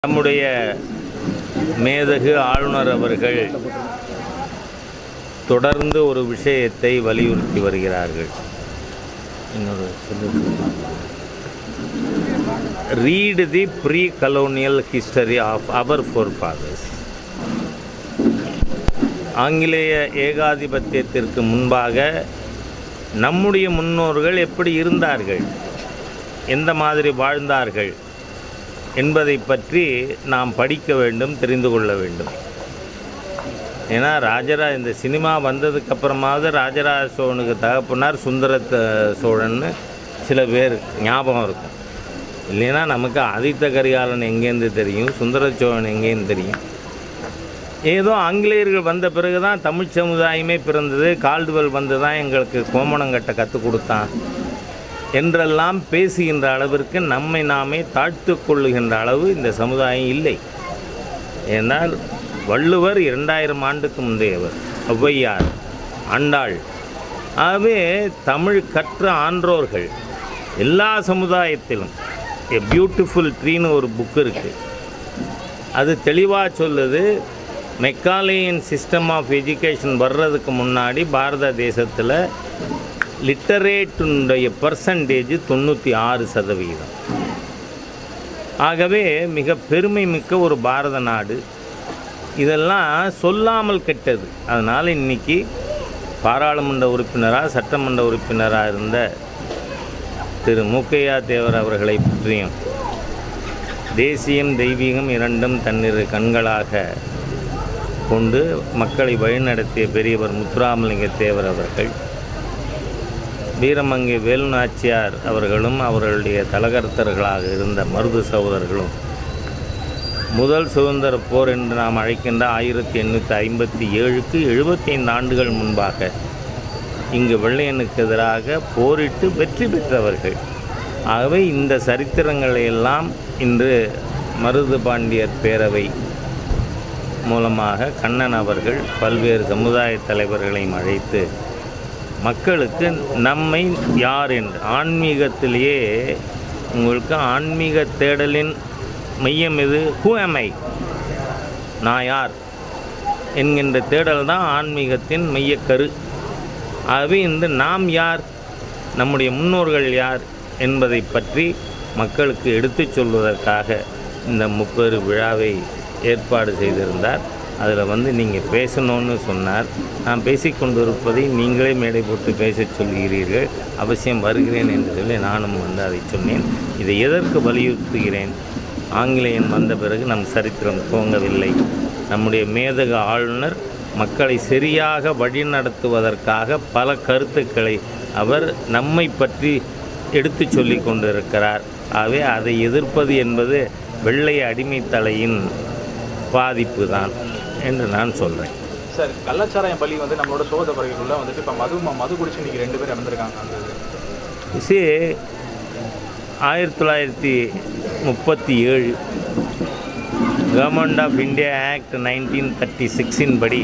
நம்முடைய மேதகு ஆளுநர் அவர்கள் தொடர்ந்து ஒரு விஷயத்தை வலியுறுத்தி வருகிறார்கள் இன்னொரு read the pre colonial history of our forefathers ஆங்கிலேய ஏகாதிபத்தியத்திற்கு முன்பாக நம்முடைய முன்னோர்கள் எப்படி இருந்தார்கள் எந்த மாதிரி வாழ்ந்தார்கள் என்பதை பற்றி நாம் படிக்க வேண்டும் தெரிந்து கொள்ள வேண்டும் ஏன்னா ராஜரா இந்த சினிமா வந்ததுக்கு அப்புறமாவது ராஜராஜ சோழனுக்கு தகப்பனார் சுந்தர த- சோழன்னு சில பேர் ஞாபகம் இருக்கும் இல்லைன்னா நமக்கு ஆதித்த கரிகாலன் எங்கேருந்து தெரியும் சுந்தர சோழன் எங்கேருந்து தெரியும் ஏதோ ஆங்கிலேயர்கள் வந்த பிறகு தான் தமிழ் சமுதாயமே பிறந்தது கால்டுவெல் வந்து தான் எங்களுக்கு கோமணங்கட்டை கற்றுக் கொடுத்தான் என்றெல்லாம் பேசுகின்ற அளவிற்கு நம்மை நாமே தாழ்த்து கொள்ளுகின்ற அளவு இந்த சமுதாயம் இல்லை ஏனால் வள்ளுவர் இரண்டாயிரம் ஆண்டுக்கு முந்தையவர் ஔவையார் ஆண்டாள் ஆகவே தமிழ் கற்ற ஆன்றோர்கள் எல்லா சமுதாயத்திலும் எ பியூட்டிஃபுல் ட்ரீன்னு ஒரு புக் இருக்குது அது தெளிவாக சொல்லுது மெக்காலேயன் சிஸ்டம் ஆஃப் எஜுகேஷன் வர்றதுக்கு முன்னாடி பாரத தேசத்தில் லிட்டரேட்டுடைய பர்சன்டேஜ் தொண்ணூற்றி ஆறு சதவிகிதம் ஆகவே மிக பெருமை மிக்க ஒரு பாரத நாடு இதெல்லாம் சொல்லாமல் கெட்டது அதனால் இன்னைக்கு பாராளுமன்ற உறுப்பினராக சட்டமன்ற உறுப்பினராக இருந்த திரு மூக்கையா தேவர் அவர்களை பற்றியும் தேசியம் தெய்வீகம் இரண்டும் தன்னிரு கண்களாக கொண்டு மக்களை வழிநடத்திய பெரியவர் முத்துராமலிங்க தேவர் அவர்கள் வீரமங்கை வேலுநாச்சியார் அவர்களும் அவர்களுடைய தலகர்த்தர்களாக இருந்த மருது சகோதரர்களும் முதல் சுதந்திர போர் என்று நாம் அழைக்கின்ற ஆயிரத்தி எண்ணூற்றி ஐம்பத்தி ஏழுக்கு எழுபத்தைந்து ஆண்டுகள் முன்பாக இங்கு வெள்ளையனுக்கு எதிராக போரிட்டு வெற்றி பெற்றவர்கள் ஆகவே இந்த சரித்திரங்களை எல்லாம் இன்று மருது பாண்டியர் பேரவை மூலமாக கண்ணன் அவர்கள் பல்வேறு சமுதாய தலைவர்களையும் அழைத்து மக்களுக்கு நம்மை யார் என்று ஆன்மீகத்திலேயே உங்களுக்கு ஆன்மீக தேடலின் மையம் எது ஹூ am I நான் யார் என்கின்ற தேடல் தான் ஆன்மீகத்தின் மையக்கரு ஆகவே இந்த நாம் யார் நம்முடைய முன்னோர்கள் யார் என்பதை பற்றி மக்களுக்கு எடுத்துச் சொல்வதற்காக இந்த முப்பெரு விழாவை ஏற்பாடு செய்திருந்தார் அதில் வந்து நீங்கள் பேசணும்னு சொன்னார் நான் பேசிக்கொண்டிருப்பதை நீங்களே மேடை போட்டு பேசச் சொல்கிறீர்கள் அவசியம் வருகிறேன் என்று சொல்லி நானும் வந்து அதை சொன்னேன் இதை எதற்கு வலியுறுத்துகிறேன் ஆங்கிலேயன் வந்த பிறகு நம் சரித்திரம் துவங்கவில்லை நம்முடைய மேதக ஆளுநர் மக்களை சரியாக வழிநடத்துவதற்காக பல கருத்துக்களை அவர் நம்மை பற்றி எடுத்து சொல்லி கொண்டிருக்கிறார் ஆகவே அதை எதிர்ப்பது என்பது வெள்ளை அடிமைத்தலையின் பாதிப்பு தான் என்று நான் சொல்கிறேன் சார் கள்ளச்சாராயம் பள்ளி வந்து நம்மளோட சோத பறவைக்குள்ள வந்துட்டு இப்போ மது மது குடிச்சு இன்னைக்கு ரெண்டு பேர் இறந்துருக்காங்க அந்த இது. சி ஆயிரத்தி தொள்ளாயிரத்தி முப்பத்தி ஏழு government of India act nineteen thirty சிக்ஸின் படி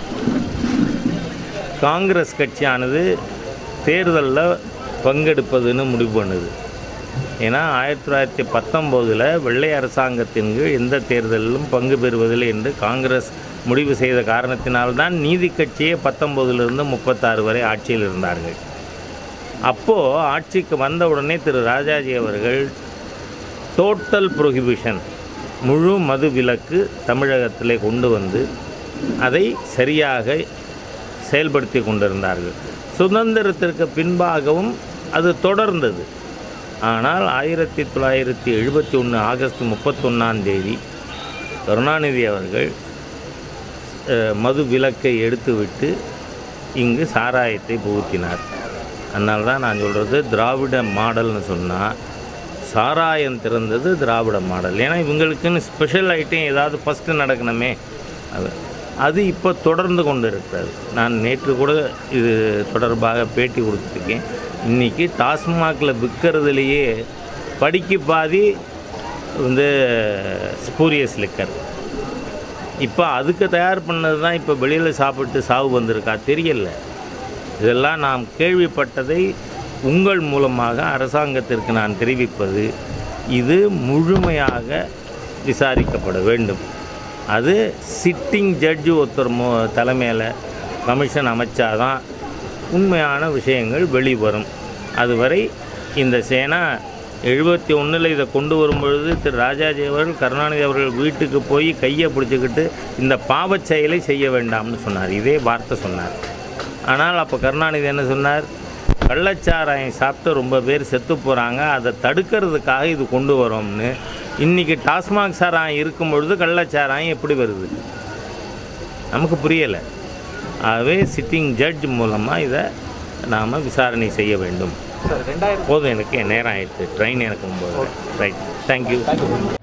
காங்கிரஸ் கட்சியானது தேர்தலில் பங்கெடுப்பதுன்னு முடிவு பண்ணுது ஏன்னா ஆயிரத்தி தொள்ளாயிரத்தி பத்தொம்போதில் வெள்ளை அரசாங்கத்தின் கீழ் எந்த தேர்தலிலும் பங்கு பெறுவதில்லை என்று காங்கிரஸ் முடிவு செய்த காரணத்தினால்தான் நீதி கட்சியே பத்தொம்போதிலிருந்து முப்பத்தாறு வரை ஆட்சியில் இருந்தார்கள் அப்போது ஆட்சிக்கு வந்த உடனே திரு ராஜாஜி அவர்கள் டோட்டல் ப்ரொஹிபிஷன் முழு மது விலக்கு தமிழகத்திலே கொண்டு வந்து அதை சரியாக செயல்படுத்தி கொண்டிருந்தார்கள் சுதந்திரத்திற்கு பின்பாகவும் அது தொடர்ந்தது ஆனால் ஆயிரத்தி தொள்ளாயிரத்தி எழுபத்தி ஒன்று ஆகஸ்ட் முப்பத்தொன்னாம் தேதி கருணாநிதி அவர்கள் அஹ், மது விலக்கை எடுத்துவிட்டு இங்கு சாராயத்தை புகுத்தினார் அதனால தான் நான் சொல்கிறது திராவிட மாடல்னு சொன்னால் சாராயம் திறந்தது திராவிட மாடல் ஏன்னா இவங்களுக்குன்னு ஸ்பெஷல் ஐட்டம் ஏதாவது ஃபஸ்ட்டு நடக்கணுமே அது அது இப்போ தொடர்ந்து கொண்டு இருக்கிறது நான் நேற்று கூட இது தொடர்பாக பேட்டி கொடுத்துருக்கேன் இன்றைக்கி டாஸ்மாகில் விற்கிறதுலையே படிக்கு பாதி வந்து ஸ்பூரியஸ் லிக்கர் இப்போ அதுக்கு தயார் பண்ணது தான் இப்போ வெளியில் சாப்பிட்டு சாவு வந்திருக்கா தெரியல இதெல்லாம் நாம் கேள்விப்பட்டதை உங்கள் மூலமாக அரசாங்கத்திற்கு நான் தெரிவிப்பது இது முழுமையாக விசாரிக்கப்பட வேண்டும் அது சிட்டிங் ஜட்ஜு ஒருத்தர் மோ தலைமையில் கமிஷன் அமைச்சாதான் உண்மையான விஷயங்கள் வெளிவரும் அதுவரை இந்த சேனா எழுபத்தி ஒன்றில் இதை கொண்டு வரும்பொழுது திரு ராஜாஜி அவர்கள் கருணாநிதி அவர்கள் வீட்டுக்கு போய் கையை பிடிச்சிக்கிட்டு இந்த பாவச் செயலை செய்ய வேண்டாம்னு சொன்னார் இதே வார்த்தை சொன்னார் ஆனால் அப்போ கருணாநிதி என்ன சொன்னார் கள்ளச்சாராயம் சாப்பிட்டு ரொம்ப பேர் செத்து போகிறாங்க அதை தடுக்கிறதுக்காக இது கொண்டு வரோம்னு இன்றைக்கி டாஸ்மாக் சாராயம் இருக்கும் பொழுது கள்ளச்சாராயம் எப்படி வருது நமக்கு புரியலை ஆகவே சிட்டிங் ஜட்ஜ் மூலமாக இதை நாம் விசாரணை செய்ய வேண்டும் சார் ரெண்டாயிரத்தி போதும் எனக்கு என் நேரம் ஆயிடுச்சு ட்ரெயின் எனக்கு போகும்போது ரைட் தேங்க்யூ தேங்க்யூ